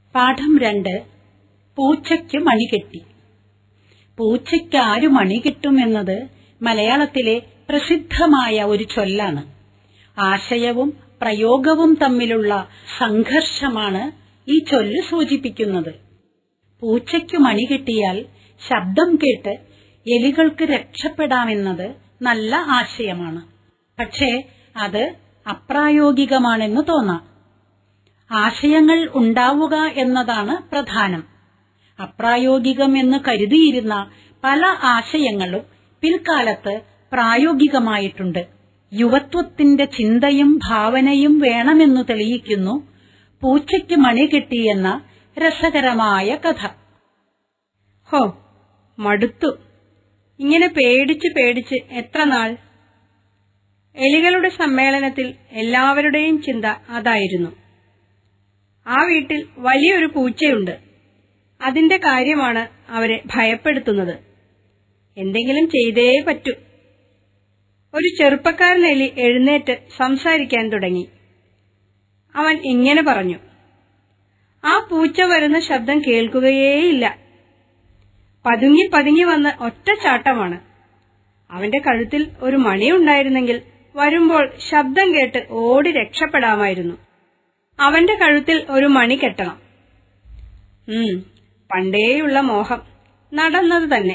പാഠം രണ്ട് പൂച്ചയ്ക്ക് മണി കെട്ടി പൂച്ചയ്ക്ക് ആരു മണി കിട്ടുമെന്നത് മലയാളത്തിലെ പ്രസിദ്ധമായ ഒരു ചൊല്ലാണ് ആശയവും പ്രയോഗവും തമ്മിലുള്ള സംഘർഷമാണ് ഈ ചൊല്ല് സൂചിപ്പിക്കുന്നത് പൂച്ചയ്ക്ക് മണി കിട്ടിയാൽ ശബ്ദം കേട്ട് എലികൾക്ക് രക്ഷപ്പെടാമെന്നത് നല്ല ആശയമാണ് പക്ഷേ അത് അപ്രായോഗികമാണെന്ന് തോന്നാം ആശയങ്ങൾ ഉണ്ടാവുക എന്നതാണ് പ്രധാനം അപ്രായോഗികം എന്ന് കരുതിയിരുന്ന പല ആശയങ്ങളും പിൽക്കാലത്ത് പ്രായോഗികമായിട്ടുണ്ട് യുവത്വത്തിന്റെ ചിന്തയും ഭാവനയും വേണമെന്നു തെളിയിക്കുന്നു പൂച്ചയ്ക്ക് മണി കിട്ടിയെന്ന രസകരമായ കഥ ഹോ മടുത്തു ഇങ്ങനെ പേടിച്ച് പേടിച്ച് എത്ര നാൾ എലികളുടെ സമ്മേളനത്തിൽ എല്ലാവരുടെയും ചിന്ത അതായിരുന്നു ആ വീട്ടിൽ വലിയൊരു പൂച്ചയുണ്ട് അതിന്റെ കാര്യമാണ് അവരെ ഭയപ്പെടുത്തുന്നത് എന്തെങ്കിലും ചെയ്തേ പറ്റൂ ഒരു ചെറുപ്പക്കാരൻ എലി എഴുന്നേറ്റ് സംസാരിക്കാൻ തുടങ്ങി അവൻ ഇങ്ങനെ പറഞ്ഞു ആ പൂച്ച വരുന്ന ശബ്ദം കേൾക്കുകയേയില്ല പതുങ്ങി പതുങ്ങി വന്ന് ഒറ്റ ചാട്ടമാണ് അവന്റെ കഴുത്തിൽ ഒരു മണിയുണ്ടായിരുന്നെങ്കിൽ വരുമ്പോൾ ശബ്ദം കേട്ട് ഓടി രക്ഷപ്പെടാമായിരുന്നു അവന്റെ കഴുത്തിൽ ഒരു മണി കെട്ടണം ഉം പണ്ടേയുള്ള മോഹം നടന്നത് തന്നെ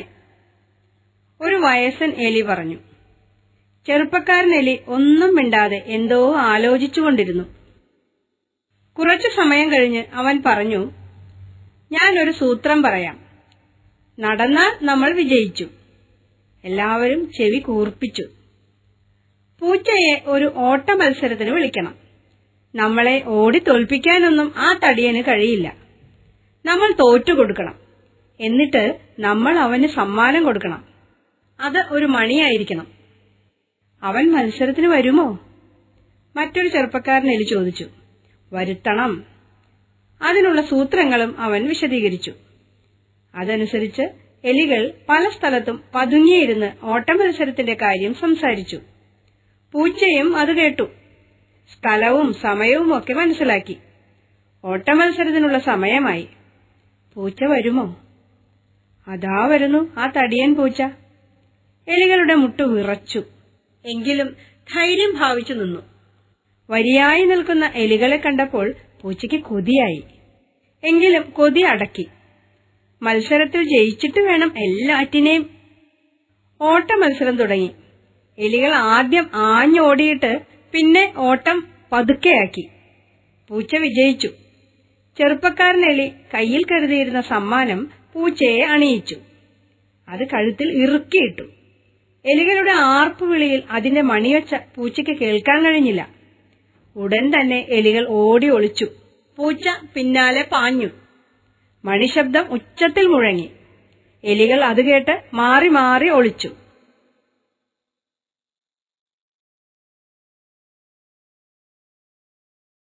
ഒരു വയസ്സൻ എലി പറഞ്ഞു ചെറുപ്പക്കാരൻ എലി ഒന്നും മിണ്ടാതെ എന്തോ ആലോചിച്ചുകൊണ്ടിരുന്നു കുറച്ചു സമയം കഴിഞ്ഞ് അവൻ പറഞ്ഞു ഞാൻ ഒരു സൂത്രം പറയാം നടന്നാൽ നമ്മൾ വിജയിച്ചു എല്ലാവരും ചെവി കൂർപ്പിച്ചു പൂച്ചയെ ഒരു ഓട്ട മത്സരത്തിന് വിളിക്കണം നമ്മളെ ഓടി തോൽപ്പിക്കാനൊന്നും ആ തടിയന് കഴിയില്ല നമ്മൾ തോറ്റു കൊടുക്കണം എന്നിട്ട് നമ്മൾ അവന് സമ്മാനം കൊടുക്കണം അത് ഒരു മണിയായിരിക്കണം അവൻ മത്സരത്തിന് വരുമോ മറ്റൊരു ചെറുപ്പക്കാരൻ എലി ചോദിച്ചു വരുത്തണം അതിനുള്ള സൂത്രങ്ങളും അവൻ വിശദീകരിച്ചു അതനുസരിച്ച് എലികൾ പല സ്ഥലത്തും പതുങ്ങിയിരുന്ന് ഓട്ടമത്സരത്തിന്റെ കാര്യം സംസാരിച്ചു പൂച്ചയും അത് കേട്ടു സ്ഥലവും സമയവും ഒക്കെ മനസ്സിലാക്കി ഓട്ടമത്സരത്തിനുള്ള സമയമായി പൂച്ച വരുമോ അതാ വരുന്നു ആ തടിയൻ പൂച്ച എലികളുടെ മുട്ടു വിറച്ചു എങ്കിലും ധൈര്യം ഭാവിച്ചു നിന്നു വരിയായി നിൽക്കുന്ന എലികളെ കണ്ടപ്പോൾ പൂച്ചയ്ക്ക് കൊതിയായി എങ്കിലും കൊതി അടക്കി മത്സരത്തിൽ ജയിച്ചിട്ട് വേണം എല്ലാറ്റിനെയും ഓട്ട മത്സരം തുടങ്ങി എലികൾ ആദ്യം ആഞ്ഞോടിയിട്ട് പിന്നെ ഓട്ടം പതുക്കെയാക്കി പൂച്ച വിജയിച്ചു ചെറുപ്പക്കാരൻ എലി കയ്യിൽ കരുതിയിരുന്ന സമ്മാനം പൂച്ചയെ അണിയിച്ചു അത് കഴുത്തിൽ ഇറുക്കിയിട്ടു എലികളുടെ ആർപ്പുവിളിയിൽ അതിന്റെ മണിയൊച്ച പൂച്ചയ്ക്ക് കേൾക്കാൻ കഴിഞ്ഞില്ല ഉടൻ തന്നെ എലികൾ ഓടി ഒളിച്ചു പൂച്ച പിന്നാലെ പാഞ്ഞു മണിശബ്ദം ഉച്ചത്തിൽ മുഴങ്ങി എലികൾ അത് കേട്ട് മാറി മാറി ഒളിച്ചു